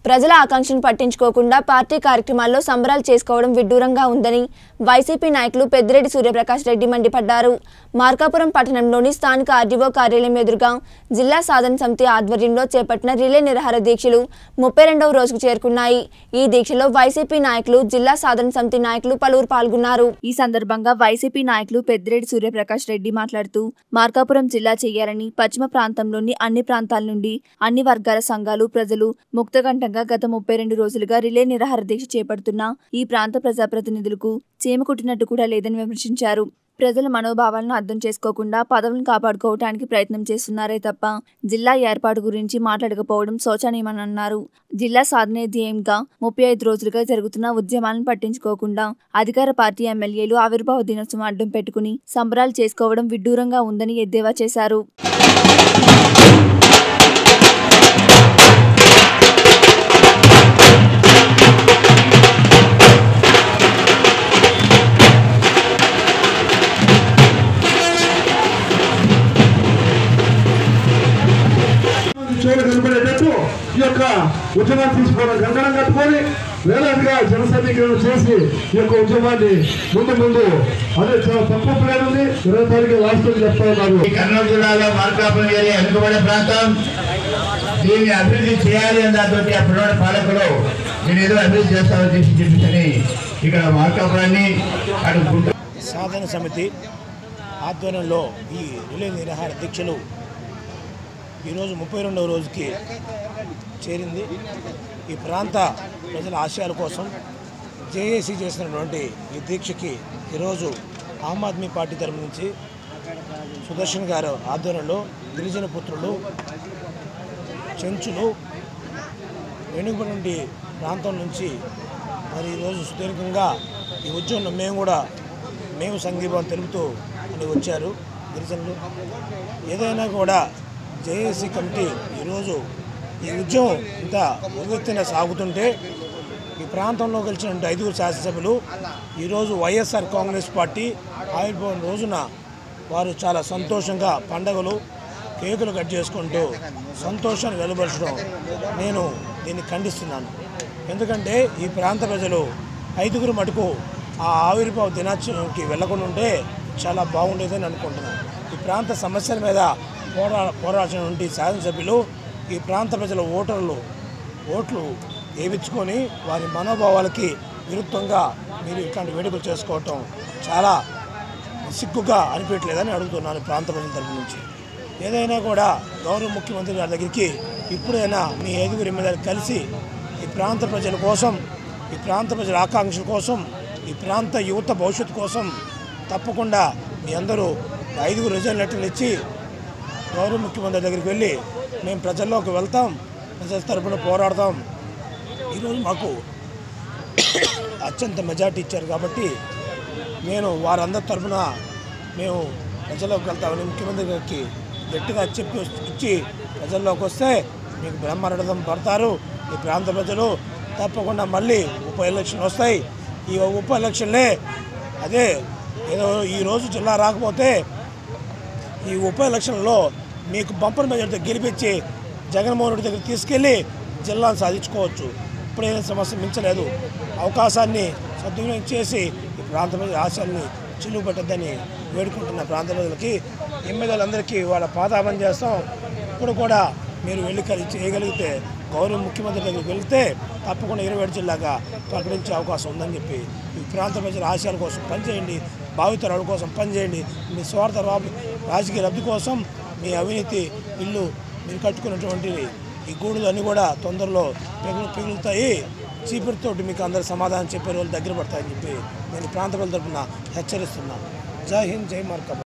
ప్రజల ఆకాంక్షను పట్టించుకోకుండా పార్టీ కార్యక్రమాల్లో సంబరాలు చేసుకోవడం విడ్డూరంగా ఉందని వైసీపీ నాయకులు పెద్దిరెడ్డి సూర్యప్రకాష్ రెడ్డి మండిపడ్డారు మార్కాపురం పట్టణంలోని స్థానిక ఆర్డీఓ కార్యాలయం ఎదురుగా జిల్లా సాధన సమితి ఆధ్వర్యంలో చేపట్టిన రిలే నిరాహార దీక్షలు ముప్పై రెండవ రోజుకు చేరుకున్నాయి ఈ దీక్షలో వైసీపీ నాయకులు జిల్లా సాధన సమితి నాయకులు పలువురు పాల్గొన్నారు ఈ సందర్భంగా వైసీపీ నాయకులు పెద్దిరెడ్డి సూర్యప్రకాష్ రెడ్డి మాట్లాడుతూ మార్కాపురం జిల్లా చేయాలని పశ్చిమ ప్రాంతంలోని అన్ని ప్రాంతాల నుండి అన్ని వర్గాల సంఘాలు ప్రజలు ముక్తకంఠంగా గత ముప్పై రెండు రోజులుగా రిలే నిరాహార దీక్ష చేపడుతున్న ఈ ప్రాంత ప్రజాప్రతినిధులకు చీమ కుట్టినట్టు కూడా లేదని విమర్శించారు ప్రజల మనోభావాలను అర్థం చేసుకోకుండా పదవులను కాపాడుకోవటానికి ప్రయత్నం చేస్తున్నారే తప్ప జిల్లా ఏర్పాటు గురించి మాట్లాడకపోవడం శోచనీయమని అన్నారు జిల్లా సాధనే ధ్యేయంగా ముప్పై ఐదు రోజులుగా జరుగుతున్న ఉద్యమాలను పట్టించుకోకుండా అధికార పార్టీ ఎమ్మెల్యేలు ఆవిర్భావ దినోత్సవం అడ్డం పెట్టుకుని సంబరాలు చేసుకోవడం విడ్డూరంగా ఉందని ఎద్దేవా చేశారు చోటు కనపడేటట్టు ఈ యొక్క ఉద్యమాన్ని తీసుకోవడం కంకణం కట్టుకొని వేలాదిగా జన సమీకరణ చేసి ఈ యొక్క ఉద్యమాన్ని ముందు ముందు అదే చాలా తక్కువ ప్లాన్ ఉంది ఇరవై తారీఖు లాస్ట్ చెప్తా ఉన్నారు ఈ కర్నూలు జిల్లాలో మార్కాపురం ఏరియా వెనుకబడే ప్రాంతం దీన్ని అభివృద్ధి చేయాలి అన్న దాంతో అప్పుడున్న పాలకులు నేను ఏదో అభివృద్ధి చేస్తామని చెప్పి చెప్పిందని ఇక్కడ మార్కాపురాన్ని అటు గుంట సాధన సమితి ఆధ్వర్యంలో ఈ రిలే నిరాహార దీక్షలు ఈరోజు ముప్పై రెండవ రోజుకి చేరింది ఈ ప్రాంత ప్రజల ఆశయాల కోసం జేఏసీ చేసినటువంటి ఈ దీక్షకి ఈరోజు ఆమ్ ఆద్మీ పార్టీ తరపు నుంచి సుదర్శన్ గారు ఆధ్వర్యంలో గిరిజన పుత్రులు చెంచులు వెనుకబడి ప్రాంతం నుంచి మరి ఈరోజు సుదీర్ఘంగా ఈ ఉద్యమంలో మేము కూడా మేము సంఘీభావం తెలుపుతూ అని వచ్చారు గిరిజనులు ఏదైనా కూడా జేఏసీ కమిటీ ఈరోజు ఈ ఉద్యమం ఇంత ఉవ్వెత్తున సాగుతుంటే ఈ ప్రాంతంలో గెలిచినటువంటి ఐదుగురు శాసనసభ్యులు ఈరోజు వైఎస్ఆర్ కాంగ్రెస్ పార్టీ ఆవిర్భావం రోజున వారు చాలా సంతోషంగా పండగలు కేకులు కట్ చేసుకుంటూ సంతోషాన్ని వెలువరచడం నేను దీన్ని ఖండిస్తున్నాను ఎందుకంటే ఈ ప్రాంత ప్రజలు ఐదుగురు మటుకు ఆ ఆవిర్భావ దినోత్సవంకి వెళ్లకుండా ఉంటే చాలా బాగుండేదని అనుకుంటున్నాను ఈ ప్రాంత సమస్యల మీద పోరా పోరాడినటువంటి శాసనసభ్యులు ఈ ప్రాంత ప్రజల ఓటర్లు ఓట్లు వేయించుకొని వారి మనోభావాలకి విరుద్ధంగా మీరు ఇట్లాంటి వేడుకలు చేసుకోవటం చాలా సిగ్గుగా అనిపించలేదని అడుగుతున్నాను ప్రాంత ప్రజల తరపు నుంచి ఏదైనా కూడా గౌరవ ముఖ్యమంత్రి గారి దగ్గరికి ఇప్పుడైనా మీ ఐదుగురు ఎమ్మెల్యేలు కలిసి ఈ ప్రాంత ప్రజల కోసం ఈ ప్రాంత ప్రజల ఆకాంక్షల కోసం ఈ ప్రాంత యువత భవిష్యత్తు కోసం తప్పకుండా మీ అందరూ ఐదుగురు రిజైన్ లెటర్లు ఇచ్చి గౌరవ ముఖ్యమంత్రి దగ్గరికి వెళ్ళి మేము ప్రజల్లోకి వెళ్తాం ప్రజల తరపున పోరాడతాం ఈరోజు మాకు అత్యంత మెజార్టీ ఇచ్చారు కాబట్టి నేను వారందరి తరఫున మేము ప్రజల్లోకి వెళ్తామని ముఖ్యమంత్రి గారికి గట్టిగా చెప్పి ఇచ్చి ప్రజల్లోకి వస్తే మీకు బ్రహ్మరథం పడతారు ఈ ప్రాంత ప్రజలు తప్పకుండా మళ్ళీ ఉప ఎలక్షన్ వస్తాయి ఈ ఉప ఎలక్షన్లే అదే ఏదో ఈరోజు జిల్లా రాకపోతే ఈ ఉప ఎలక్షన్లో మీకు బంపర్ మెజార్టీతో గెలిపించి జగన్మోహన్ రెడ్డి దగ్గర తీసుకెళ్ళి జిల్లాను సాధించుకోవచ్చు ఇప్పుడైనా సమస్య మించలేదు అవకాశాన్ని సద్వినియోగం చేసి ఈ ప్రాంత ప్రజల ఆశయాల్ని చిలువ పెట్టద్దని వేడుకుంటున్న ప్రాంత ప్రజలకి ఎమ్మెల్యేలందరికీ వాళ్ళ పాదాపన చేస్తాం ఇప్పుడు కూడా మీరు వెళ్ళి కలిసి చేయగలిగితే గౌరవ ముఖ్యమంత్రి దగ్గరికి వెళ్తే తప్పకుండా ఇరవై ఏడు జిల్లాగా ప్రకటించే అవకాశం ఉందని చెప్పి ఈ ప్రాంత ప్రజల ఆశయాల కోసం పనిచేయండి భావితరాల కోసం పనిచేయండి మీ స్వార్థ రా- రాజకీయ లబ్ధి కోసం మీ అవినీతి ఇల్లు మీరు కట్టుకున్నటువంటి ఈ గూడులు అన్నీ కూడా తొందరలో పిగులు పిగులుతాయి చీపురుతోటి మీకు అందరు సమాధానం చెప్పే రోజులు దగ్గర పడతాయని చెప్పి నేను ఈ ప్రాంత ప్రజల తరపున హెచ్చరిస్తున్నాను జై హింద్ జై మార్కబ